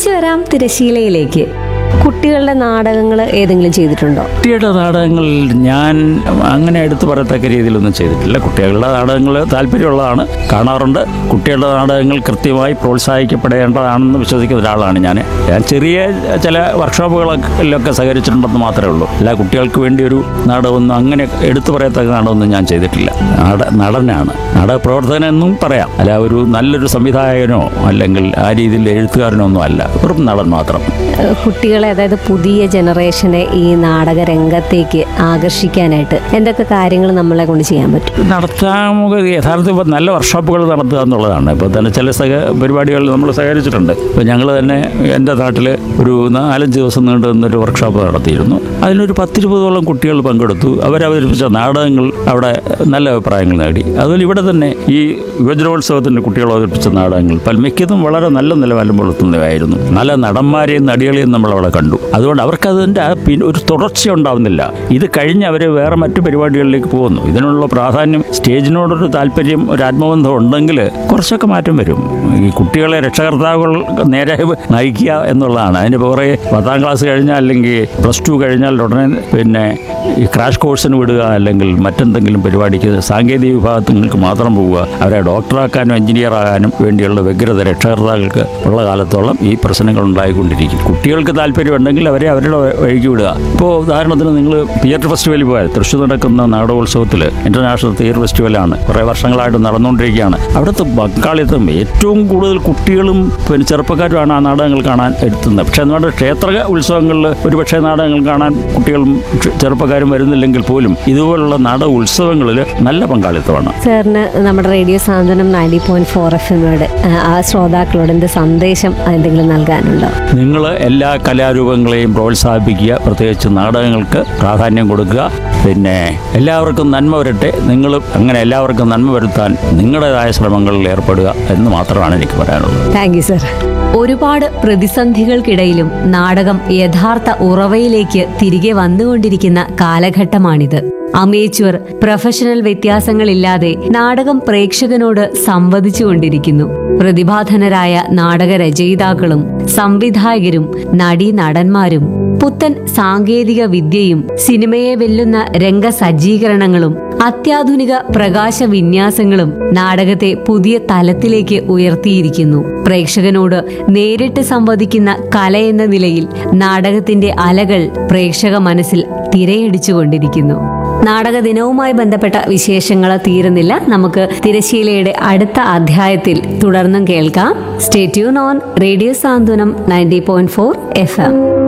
തിരിച്ചു വരാം തിരശീലയിലേക്ക് കുട്ടികളുടെ നാടകങ്ങൾ ഏതെങ്കിലും ചെയ്തിട്ടുണ്ടോ കുട്ടിയുടെ നാടകങ്ങൾ ഞാൻ അങ്ങനെ എടുത്തു പറയത്തക്ക രീതിയിലൊന്നും ചെയ്തിട്ടില്ല കുട്ടികളുടെ നാടകങ്ങൾ താല്പര്യമുള്ളതാണ് കാണാറുണ്ട് കുട്ടികളുടെ നാടകങ്ങൾ കൃത്യമായി പ്രോത്സാഹിക്കപ്പെടേണ്ടതാണെന്ന് വിശ്വസിക്കുന്ന ഒരാളാണ് ഞാൻ ഞാൻ ചെറിയ ചില വർക്ക്ഷോപ്പുകളിലൊക്കെ സഹകരിച്ചിട്ടുണ്ടെന്ന് മാത്രമേ ഉള്ളൂ അല്ല കുട്ടികൾക്ക് വേണ്ടി ഒരു നാടകമൊന്നും അങ്ങനെ എടുത്തു പറയത്തക്ക നാടകമൊന്നും ഞാൻ ചെയ്തിട്ടില്ല നാട നടനാണ് നാടക പ്രവർത്തകനെന്നും പറയാം അല്ല ഒരു നല്ലൊരു സംവിധായകനോ അല്ലെങ്കിൽ ആ രീതിയിൽ എഴുത്തുകാരനോ ഒന്നും അല്ല വെറും നടൻ മാത്രം ഏഹ് കുട്ടികളെ അതായത് പുതിയ ജനറേഷനെ ഈ നാടക രംഗത്തേക്ക് ആകർഷിക്കാനായിട്ട് എന്തൊക്കെ കാര്യങ്ങൾ നമ്മളെ കൊണ്ട് ചെയ്യാൻ പറ്റും നടത്താൻ യഥാർത്ഥത്തിൽ ഇപ്പോൾ നല്ല വർക്ക്ഷോപ്പുകൾ നടത്തുക എന്നുള്ളതാണ് ഇപ്പോൾ തന്നെ ചില സഹ പരിപാടികൾ നമ്മൾ സഹകരിച്ചിട്ടുണ്ട് ഇപ്പോൾ ഞങ്ങൾ തന്നെ എൻ്റെ നാട്ടിൽ ഒരു നാലഞ്ച് ദിവസം നീണ്ടു നിന്നൊരു വർക്ക്ഷോപ്പ് നടത്തിയിരുന്നു അതിലൊരു പത്തിരുപതോളം കുട്ടികൾ പങ്കെടുത്തു അവരവതരിപ്പിച്ച നാടകങ്ങൾ അവിടെ നല്ല അഭിപ്രായങ്ങൾ നേടി അതുപോലെ ഇവിടെ തന്നെ ഈ യുവജനോത്സവത്തിൻ്റെ കുട്ടികൾ അവതരിപ്പിച്ച നാടകങ്ങൾ പല മിക്കതും വളരെ നല്ല നിലവാരം പുലർത്തുന്നവയായിരുന്നു നല്ല നടന്മാരെയും നടികളെയും നമ്മൾ അവിടെ കണ്ടു അതുകൊണ്ട് അവർക്ക് അതിൻ്റെ ആ പിൻ- ഒരു തുടർച്ച ഉണ്ടാവുന്നില്ല ഇത് കഴിഞ്ഞ് അവർ വേറെ മറ്റു പരിപാടികളിലേക്ക് പോകുന്നു ഇതിനുള്ള പ്രാധാന്യം സ്റ്റേജിനോടൊരു താല്പര്യം ഒരു ആത്മബന്ധം ഉണ്ടെങ്കിൽ കുറച്ചൊക്കെ മാറ്റം വരും ഈ കുട്ടികളെ രക്ഷകർത്താക്കൾ നേരെ നയിക്കുക എന്നുള്ളതാണ് അതിന് പുറകെ പത്താം ക്ലാസ് കഴിഞ്ഞാൽ അല്ലെങ്കിൽ പ്ലസ് ടു കഴിഞ്ഞാൽ ഉടനെ പിന്നെ ഈ ക്രാഷ് കോഴ്സിന് വിടുക അല്ലെങ്കിൽ മറ്റെന്തെങ്കിലും പരിപാടിക്ക് സാങ്കേതിക വിഭാഗങ്ങൾക്ക് മാത്രം പോവുക അവരെ ഡോക്ടറാക്കാനും എഞ്ചിനീയർ ആകാനും വേണ്ടിയുള്ള വ്യഗ്രത രക്ഷകർത്താക്കൾക്ക് ഉള്ള കാലത്തോളം ഈ പ്രശ്നങ്ങൾ ഉണ്ടായിക്കൊണ്ടിരിക്കും കുട്ടികൾക്ക് താല്പര്യമുണ്ടെങ്കിൽ അവരെ അവരുടെ വഴിക്ക് വിടുക ഇപ്പോൾ ഉദാഹരണത്തിന് നിങ്ങൾ തിയേറ്റർ ഫെസ്റ്റിവലിൽ പോയാൽ തൃശ്ശൂർ നടക്കുന്ന നാടകോത്സവത്തിൽ ഇന്റർനാഷണൽ തിയേറ്റർ ഫെസ്റ്റിവലാണ് കുറേ വർഷങ്ങളായിട്ട് നടന്നുകൊണ്ടിരിക്കുകയാണ് അവിടുത്തെ പങ്കാളിത്തം ഏറ്റവും കൂടുതൽ കുട്ടികളും പിന്നെ ചെറുപ്പക്കാരുമാണ് ആ നാടകങ്ങൾ കാണാൻ എത്തുന്നത് പക്ഷേ നമ്മുടെ ക്ഷേത്ര ഉത്സവങ്ങളിൽ ഒരുപക്ഷെ നാടകങ്ങൾ കാണാൻ കുട്ടികളും ക്ഷ- ചെറുപ്പക്കാരും വരുന്നില്ലെങ്കിൽ പോലും ഇതുപോലുള്ള നാടക ഉത്സവങ്ങളിൽ നല്ല പങ്കാളിത്തമാണ് സാറിന് നമ്മുടെ radio Santhwanam ninety point four F എമ്മോട് ആ ശ്രോതാക്കളോട് എന്ത് സന്ദേശം എന്തെങ്കിലും നൽകാനുണ്ടോ നിങ്ങൾ എല്ലാ കലാരൂപങ്ങളെയും പ്രോത്സാഹിപ്പിക്കുക പ്രത്യേകിച്ച് നാടകങ്ങൾക്ക് പ്രാധാന്യം കൊടുക്കുക പിന്നെ എല്ലാവർക്കും നന്മ വരട്ടെ നിങ്ങൾ അങ്ങനെ എല്ലാവർക്കും നന്മ വരുത്താൻ നിങ്ങളുടേതായ ശ്രമങ്ങളിൽ ഏർപ്പെടുക എന്ന് മാത്രമാണ് എനിക്ക് പറയാനുള്ളത് താങ്ക് യു സർ ഒരുപാട് പ്രതിസന്ധികൾക്കിടയിലും നാടകം യഥാർത്ഥ ഉറവയിലേക്ക് തിരികെ വന്നുകൊണ്ടിരിക്കുന്ന കാലഘട്ടമാണിത് അമേച്വർ പ്രൊഫഷണൽ വ്യത്യാസങ്ങളില്ലാതെ നാടകം പ്രേക്ഷകനോട് സംവദിച്ചുകൊണ്ടിരിക്കുന്നു പ്രതിഭാധനരായ നാടക രചയിതാക്കളും സംവിധായകരും നടീനടന്മാരും പുത്തൻ സാങ്കേതിക വിദ്യയും സിനിമയെ വെല്ലുന്ന രംഗസജ്ജീകരണങ്ങളും അത്യാധുനിക പ്രകാശ വിന്യാസങ്ങളും നാടകത്തെ പുതിയ തലത്തിലേക്ക് ഉയർത്തിയിരിക്കുന്നു പ്രേക്ഷകനോട് നേരിട്ട് സംവദിക്കുന്ന കലയെന്ന നിലയിൽ നാടകത്തിന്റെ അലകൾ പ്രേക്ഷക മനസ്സിൽ തിരയടിച്ചുകൊണ്ടിരിക്കുന്നു നാടക ദിനവുമായി ബന്ധപ്പെട്ട വിശേഷങ്ങൾ തീരുന്നില്ല നമുക്ക് തിരശീലയുടെ അടുത്ത അധ്യായത്തിൽ തുടർന്നും കേൾക്കാം stay tune on radio Santhwanam ninety point four F M